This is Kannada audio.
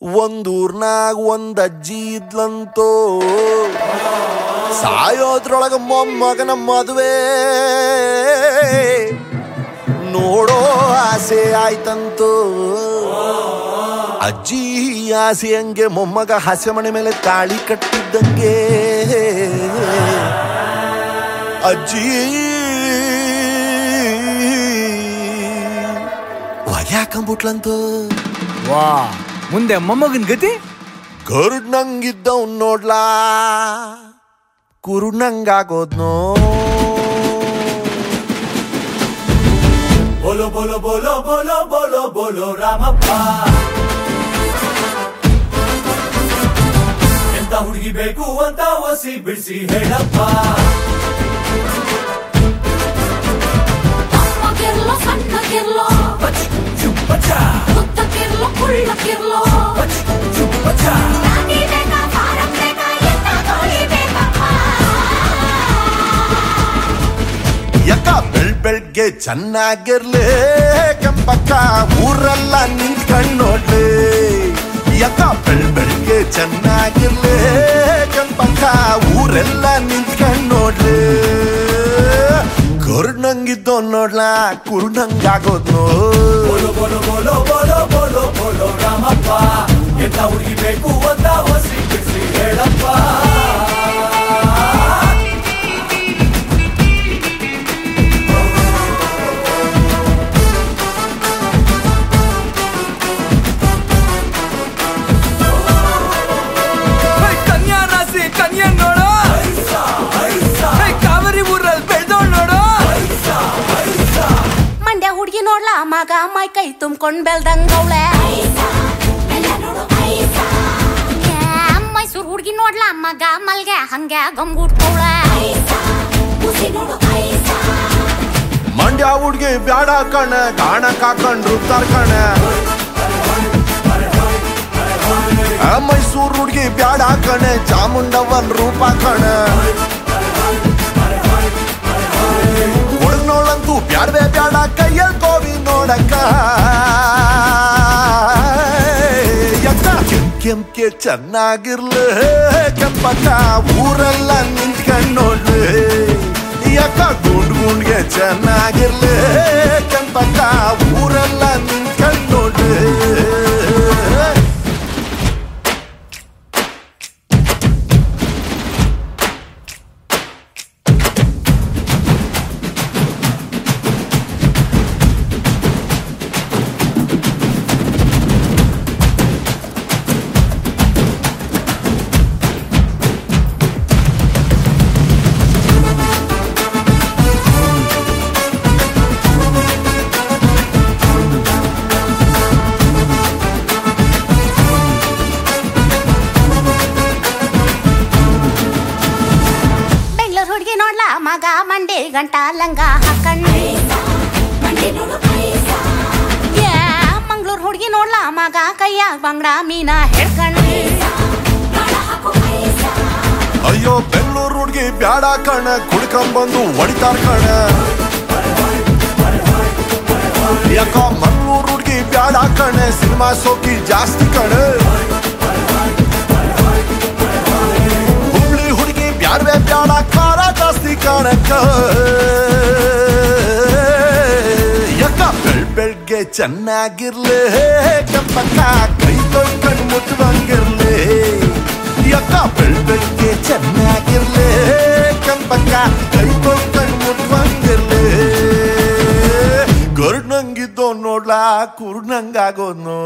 ಒಂದೂರ್ನಾಗ ಒಂದ್ ಅಜ್ಜಿ ಇದ್ಲಂತೋ ಸಾಯೋದ್ರೊಳಗ ಮೊಮ್ಮಗನ ಮದುವೆ ನೋಡೋ ಆಸೆ ಆಯ್ತಂತೋ ಅಜ್ಜಿ ಆಸೆ ಹಂಗೆ ಮೊಮ್ಮಗ ಹಾಸ್ಯ ಮನೆ ಮೇಲೆ ತಾಳಿ ಕಟ್ಟಿದ್ದಂಗೆ ಅಜ್ಜಿ ಒಗ್ಯಾಕಂಬಿಟ್ಲಂತೋ ವಾ ಮುಂದೆ ಮೊಮ್ಮಗನ್ ಗತಿ ಗರುಡ್ ನಂಗಿದ್ದವ್ ನೋಡ್ಲಾ ಕುರುಡ್ ನಂಗಾಗೋದ್ನೋ ಬೋಲೋ ಬೋಲೋ ಬೋಲೋ ಬೋಲೋ ಬೋಲೋ ಬೋಲೋ ರಾಮಪ್ಪ ಎಂತ ಹುಡುಗಿ ಬೇಕು ಅಂತ ಒಸಿ ಬಿಡಿಸಿ ಹೇಳಪ್ಪ ಅಮ್ಮಗಿರ್ಲೋ ಸಣ್ಣಗಿರ್ಲೋ ಪಚ್ ಚುಪ್ಪಚ ಮುತ್ತಗಿರ್ಲೋ ಕುಳ್ಳಗಿರ್ಲೋ ಪಚ್ ಚುಪ್ಪಚ ರಾಗಿ ಬೇಕಾ ಫಾರಂ ಬೇಕಾ ಎಂತ ಕೋಳಿ ಬೇಕಪ್ಪ ಯಕ್ಕ ಬೆಳ್ ಬೆಳ್ಗೆ ಚೆನ್ನಾಗಿರ್ಲಿ ಕೆಂಪಕ್ಕ ಊರೆಲ್ಲ ನಿಂತ್ಕೊಂಡ್ ನೋಡ್ಲಿ ಯಕ್ಕ ಬೆಳ್ ಬೆಳ್ಗೆ ಚೆನ್ನಾಗಿರ್ಲಿ ಕೆಂಪಕ್ಕ ಊರೆಲ್ಲ ನಿಂತ್ಕೊಂಡ್ ನೋಡ್ಲಿ ಗರುಡ್ ನಂಗಿದ್ದೋ ನೋಡ್ಲಾ ಕುರುಡ್ ನಂಗಾಗೋದ್ನೋ ಬೋಲೋ ಬೋಲೋ ಬೋಲೋ ಬೋಲೋ ಬೋಲೋ ಬೋಲೋ ರಾಮಪ್ಪ ಎಂತ ಹುಡುಗಿ ಬೇಕು ಅಂತ ಒಸಿ ಬಿಡಿಸಿ ಹೇಳಪ್ಪ ಕನ್ಯಾ ರಾಶಿ ಕನ್ಯಾ ನೋಡು ಹೇ, ಕಾವೇರಿ ಊರಲ್ಲಿ ಬೆಳ್ದೋಳ್ ನೋಡು ಮಂಡ್ಯ ಹುಡ್ಗಿ ನೋಡ್ಲ ಮಗ ಮೈ ಕೈ ತುಂಬ್ಕೊಂಡ್ ಬೆಳ್ದಂಗವ್ಳೆ ಮೈಸೂರ್ ಹುಡ್ಗಿ ನೋಡ್ಲ ಮಗ ಮಲ್ಗೆ ಹಂಗೆ ಗಂಗುಟ್ಕವ್ಳೆ ಮಂಡ್ಯ ಹುಡ್ಗಿ ಬ್ಯಾಡ ಕಣ ಗಾಣ ಕಾಕೊಂಡ್ ರುಬ್ತಾರ್ ಕಣ ಆ ಮೈಸೂರ್ ಹುಡ್ಗಿ ಬ್ಯಾಡ ಕಣೆ ಚಾಮುಂಡವನ್ ರೂಪ ಕಣ ಹುಡುಗ್ನೋಳಂತೂ ಬ್ಯಾಡ್ವೆ ಬ್ಯಾಡ ಕೈಯಲ್ ಕೋವಿ ನೋಡಕ್ಕ ಯಕ್ಕ ಕೆಂಪ್ ಕೆಂಪ್ಗೆ ಚೆನ್ನಾಗಿರ್ಲಿ ಕೆಂಪಕ್ಕ ಊರೆಲ್ಲ ನಿಂತ್ಕೊಂಡ್ ನೋಡ್ಲಿ ಯಕ್ಕ ಗುಂಡ್ ಗುಂಡ್ಗೆ ಚೆನ್ನಾಗಿರ್ಲಿ ಕೆಂಪಕ್ಕ ಊರೆಲ್ಲ ನಿಂತ್ಕೊಂಡ್ ನೋಡ್ಲಿ ಬೆಂಗಳೂರು ಹುಡ್ಗಿ ನೋಡ್ಲ ಮಗ ಮಂಡಿ ಗಂಟ ಲಂಗ ಹಾಕಂಡ್ ಏ, ಮಂಗ್ಳೂರ್ ಹುಡ್ಗಿ ನೋಡ್ಲ ಮಗ ಕೈಯಾಗ ಬಂಗ್ಡ ಮೀನ ಹಿಡ್ಕಂಡ್ ಅಯ್ಯೋ ಬೆಂಗಳೂರು ಹುಡ್ಗಿ ಬ್ಯಾಡ ಕಣ ಕುಡ್ಕೊಂಬಂದು ಹೊಡಿತಾರ ಕಣ ಯಾಕೋ ಮಂಗಳೂರು ಹುಡ್ಗಿ ಬ್ಯಾಡ ಕಣ ಸಿನಿಮಾ ಸೋಕಿ ಜಾಸ್ತಿ ಕಣ ಹುಬ್ಳಿ ಹುಡ್ಗಿ ಬ್ಯಾಡ್ವೆ ಬ್ಯಾಡ ಖಾರ ಜಾಸ್ತಿ ಕಣಕ್ಕ ಯಾಕ ಬೆಳ್ ಬೆಳ್ಗೆ ಚೆನ್ನಾಗಿರ್ಲಿ ಕೆಂಪಕ್ಕ ಕೈ ತೊಳ್ಕೊಂಡ್ ಮುಟ್ಟುವಂಗಿರ್ಲಿ ಯಾಕ ಬೆಳ್ ಬೆಳ್ಗೆ ಚೆನ್ನಾಗಿರ್ಲಿ ಕೆಂಪಕ್ಕ ಕೈ ತೊಳ್ಕೊಂಡ್ ಮುಟ್ಟುವಂಗಿರ್ಲಿ ಗರುಡ್ ನಂಗಿದ್ದೋ ನೋಡ್ಲಾ ಕುರುಡ್ ನಂಗಾಗೋದ್ನೋ